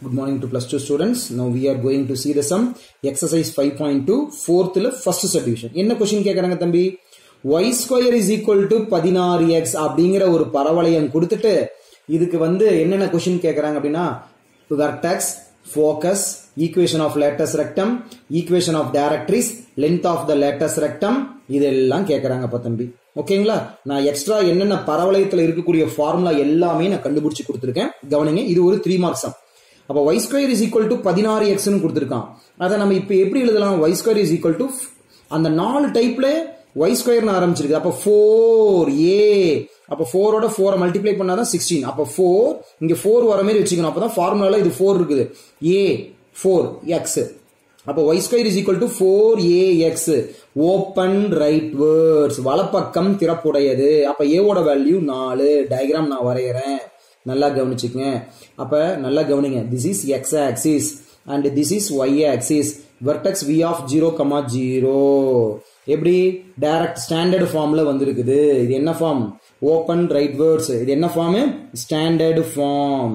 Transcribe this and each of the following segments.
Good morning to plus 2 students. Now we are going to see the sum exercise 5.2 fourth ல first subdivision. என்ன question கேக்குறாங்க தம்பி y square is equal to 16x அப்படிங்கிற ஒரு பரவளையம் கொடுத்துட்டு இதுக்கு வந்து என்னென்ன கொஸ்டின் கேக்குறாங்க அப்படின்னா vertex focus equation of lattice rectum equation of directrix length of the lattice rectum இதெல்லாம் கேக்குறாங்கப்பா தம்பி ஓகேங்களா நான் எக்ஸ்ட்ரா என்னென்ன பரவளையத்தில் இருக்கக்கூடிய ஃபார்முலா எல்லாமே நான் கண்டுபிடிச்சு கொடுத்துருக்கேன் கவனிங்க இது ஒரு த்ரீ மார்க்ஸ் அப்போ y square is equal to பதினாறு எக்ஸ்னு கொடுத்துருக்கான் அதை நம்ம இப்போ எப்படி எழுதலாம் y square is equal to அந்த நாலு டைப்ல ஒய் ஸ்கொயர்னு ஆரம்பிச்சிருக்கு அப்போ ஃபோர் ஏ அப்போ ஃபோரோட ஃபோரை மல்டிப்ளை பண்ணாதான் சிக்ஸ்டீன் அப்போ ஃபோர் இங்கே ஃபோர் வர மாதிரி வச்சுக்கணும் அப்போ தான் ஃபார்முலால இது ஃபோர் இருக்குது ஏ ஃபோர் எக்ஸ் அப்போ y square is equal to four a x open rightwards வலப்பக்கம் திறப்புடையது அப்போ ஏவோட வேல்யூ நாலு டயக்ராம் நான் வரைகிறேன் நல்லா கவனிச்சுக்கங்க அப்ப நல்லா கவனிங்க this is x axis and this is y axis vertex we of zero comma zero எப்படி டைரக்ட் ஸ்டாண்டர்ட் ஃபார்ம்ல வந்திருக்குது இது என்ன ஃபார்ம் ஓப்பன் ரைட் வேர்ட்ஸ் இது என்ன form standard form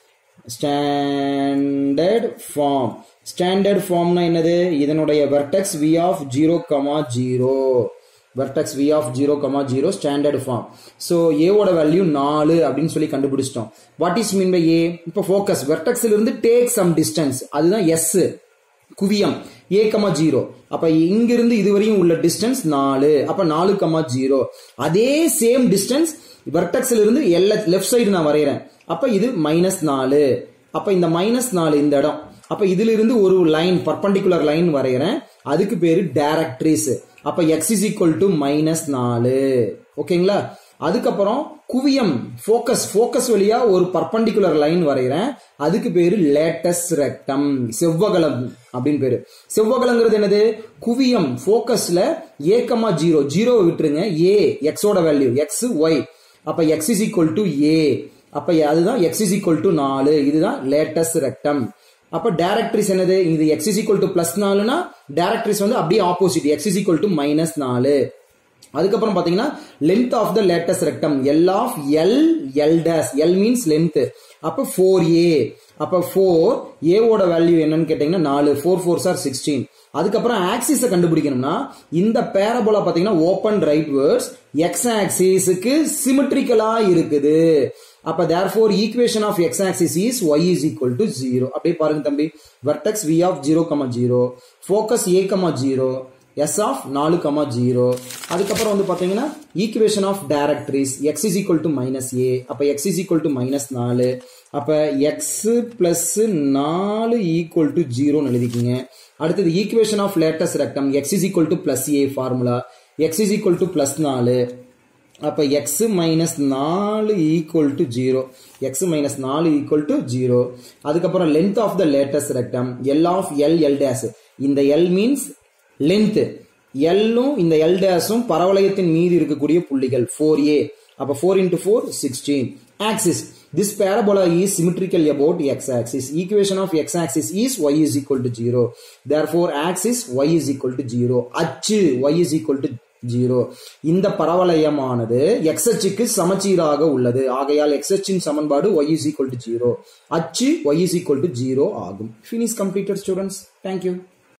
standard form standard ஃபார்ம்னா என்னது இதனுடைய vertex we of zero comma zero vertex we of zero comma zero standard form so ஏவோட வேல்யூ நாலு அப்படின்னு சொல்லி கண்டுபிடிச்சிட்டோம் what is mean by a இப்போ ஃபோக்கஸ் வெர்டெக்ஸ்ல இருந்து டேக் சம் டிஸ்டன்ஸ் அதுதான் எஸ் குவியம் ஏ கமா ஜீரோ அப்ப இங்கிருந்து இதுவரையும் உள்ள டிஸ்டன்ஸ் நாலு அப்ப நாலு கமா ஜீரோ அதே சேம் டிஸ்டன்ஸ் வெர்டெக்ஸ்ல இருந்து எல்லா லெஃப்ட் சைடு நான் வரைகிறேன் அப்ப இது மைனஸ் நாலு அப்ப இந்த மைனஸ் நாலு இந்த இடம் அப்ப இதுல இருந்து ஒரு லைன் பர்பண்டிகுலர் லைன் வரைகிறேன் அதுக்கு பேரு டைரக்ட்ரிஸ் அப்ப x is equal to minus நாலு ஓகேங்களா அதுக்கப்புறம் குவியம் ஃபோக்கஸ் ஃபோக்கஸ் வழியா ஒரு பர்பண்டிகுலர் லைன் வரைகிறேன் அதுக்கு பேரு லேட்டஸ்ட் ரெக்டம் செவ்வகலம் அப்படின்னு பேரு செவ்வகலங்கிறது என்னது குவியம் ஃபோக்கஸ்ல ஏக்கமா ஜீரோ ஜீரோவை விட்டுருங்க ஏ எக்ஸோட வேல்யூ எக்ஸ் ஒய் அப்ப x is equal to a அப்ப அதுதான் எக்ஸ் இஸ் ஈக்குவல் டு நாலு இதுதான் லேட்டஸ்ட் ரெக்டம் அப்ப டேரக்ட்ரிஸ் என்னது இது x is equal to plus நாலுனா டேரக்ட்ரிஸ் வந்து அப்படியே opposite x is equal to minus நாலு அதுக்கப்புறம் பாத்தீங்கன்னா length of the latus rectum L of L L dash L means length அப்ப ஃபோர் ஏ அப்ப ஃபோர் ஏவோட வேல்யூ என்னன்னு கேட்டீங்கன்னா நாலு ஃபோர் ஃபோர் சார் சிக்ஸ்டீன் அதுக்கப்புறம் ஆக்சிஸை கண்டுபிடிக்கணும்னா இந்த பேரபோலா பாத்தீங்கன்னா ஓப்பன் ரைட் வேர்ட்ஸ் எக்ஸ் ஆக்சிஸுக்கு சிமெட்ரிக்கலா இருக்குது அப்ப therefore equation of x axis is y is equal to zero அப்படியே பாருங்க தம்பி vertex we of zero comma zero focus a comma zero S of நாலு கமா ஜீரோ அதுக்கப்புறம் வந்து பாத்தீங்கன்னா equation of directrix x is equal to minus a அப்ப x is equal to minus நாலு அப்ப எக்ஸ் பிளஸ் நாலு ஈக்குவல் டு ஜீரோன்னு எழுதிக்கிங்க அடுத்தது equation of latus rectum x is equal to plus a formula x is equal to plus நாலு அப்ப x minus நாலு equal to zero x minus நாலு ஈக்குவல் டு ஜீரோ அதுக்கப்புறம் length of the latus rectum L of L L dash இந்த L means length எல்லும் இந்த L டேஸும் பரவளையத்தின் மீது இருக்கக்கூடிய புள்ளிகள் ஃபோர் ஏ அப்ப four into four sixteen axis this parabola is symmetrical about x axis equation of x axis is y is equal to 0 therefore axis y is equal to 0 அச்சு y is equal to 0 இந்த பரவளையமானது x அச்சுக்கு சமச்சீராக உள்ளது ஆகையால் x அச்சின் சமன்பாடு y is equal to 0 அச்சு y is equal to 0 ஆகும் finish completed students thank you